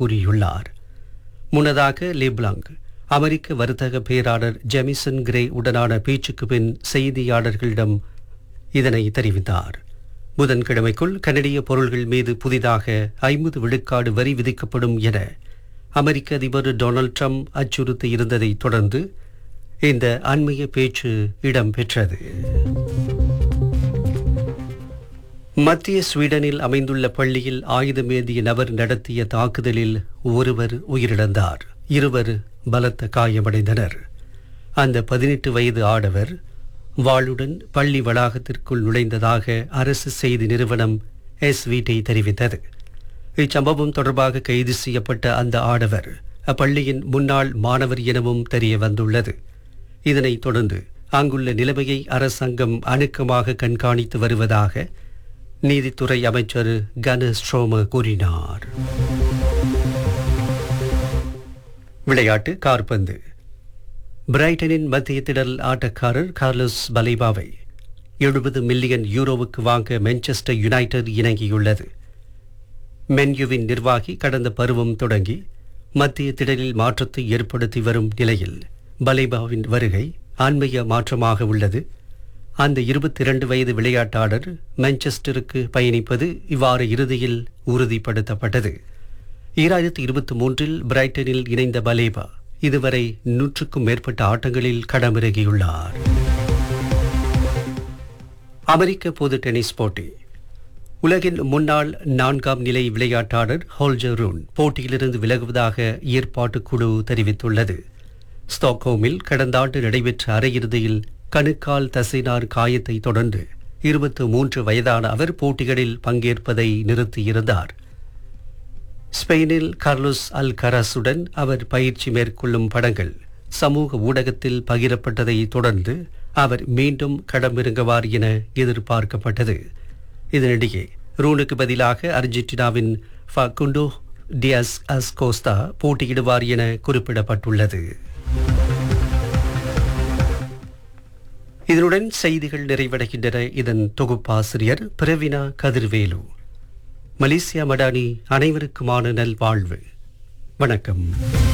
கூறியுள்ளார் முன்னதாக லிப்லாங் அமெரிக்க வர்த்தக பேராளர் ஜெமிசன் கிரே உடனான பேச்சுக்கு பின் செய்தியாளர்களிடம் இதனை தெரிவித்தார் புதன்கிழமைக்குள் கனடிய பொருள்கள் மீது புதிதாக ஐம்பது விழுக்காடு வரி விதிக்கப்படும் என அமெரிக்க அதிபர் டொனால்ட் ட்ரம்ப் அச்சுறுத்தி இருந்ததைத் தொடர்ந்து இந்த அண்மைய பேச்சு இடம்பெற்றது மத்திய ஸ்வீடனில் அமைந்துள்ள பள்ளியில் ஆயுதமேந்திய நபர் நடத்திய தாக்குதலில் ஒருவர் உயிரிழந்தார் இருவர் பலத்த காயமடைந்தனர் அந்த பதினெட்டு வயது ஆடவர் வாளுடன் பள்ளி வளாகத்திற்குள் நுழைந்ததாக அரசு செய்தி நிறுவனம் எஸ்விடி தெரிவித்தது இச்சம்பவம் தொடர்பாக கைது செய்யப்பட்ட அந்த ஆடவர் அப்பள்ளியின் முன்னாள் மாணவர் எனவும் தெரிய வந்துள்ளது இதனைத் தொடர்ந்து அங்குள்ள நிலைமையை அரசாங்கம் அணுக்கமாக கண்காணித்து வருவதாக நீதித்துறை அமைச்சர் கன ஸ்ட்ரோம கூறினார் விளையாட்டு கார்பந்து பிரைட்டனின் மத்திய திடல் ஆட்டக்காரர் கார்லோஸ் பலைபாவை எழுபது மில்லியன் யூரோவுக்கு வாங்க மான்செஸ்டர் யுனைடெட் இணங்கியுள்ளது மென்யூவின் நிர்வாகி கடந்த பருவம் தொடங்கி மத்திய திடலில் மாற்றத்தை ஏற்படுத்தி வரும் நிலையில் பலைபாவின் வருகை ஆன்மீக மாற்றமாக உள்ளது அந்த இருபத்தி இரண்டு வயது விளையாட்டாளர் மான்செஸ்டருக்கு பயணிப்பது இவ்வார இறுதியில் உறுதிப்படுத்தப்பட்டது ஈராயிரத்தி இருபத்தி மூன்றில் பிரைட்டனில் இணைந்த பலேபா இதுவரை நூற்றுக்கும் மேற்பட்ட ஆட்டங்களில் களமிறங்கியுள்ளார் அமெரிக்க பொது டென்னிஸ் போட்டி உலகின் முன்னாள் நான்காம் நிலை விளையாட்டாளர் ஹோல்ஜர் ரூன் போட்டியிலிருந்து விலகுவதாக ஏற்பாட்டு குழு தெரிவித்துள்ளது ஸ்டாக்ஹோமில் கடந்த ஆண்டு நடைபெற்ற அரையிறுதியில் கணுக்கால் தசைனார் காயத்தை தொடர்ந்து இருபத்து மூன்று வயதான அவர் போட்டிகளில் பங்கேற்பதை நிறுத்தியிருந்தார் ஸ்பெயினில் கார்லோஸ் அல் கராசுடன் அவர் பயிற்சி மேற்கொள்ளும் படங்கள் சமூக ஊடகத்தில் பகிரப்பட்டதை தொடர்ந்து அவர் மீண்டும் களமிறங்குவார் என எதிர்பார்க்கப்பட்டது இதனிடையே ரூனுக்கு பதிலாக அர்ஜென்டினாவின் ஃபகுண்டோ டியாஸ் அஸ்கோஸ்தா போட்டியிடுவார் என குறிப்பிடப்பட்டுள்ளது இதனுடன் செய்திகள் நிறைவடைகின்றன இதன் தொகுப்பாசிரியர் பிரவினா கதிர்வேலு மலேசியா மடானி அனைவருக்குமான நல்வாழ்வு வணக்கம்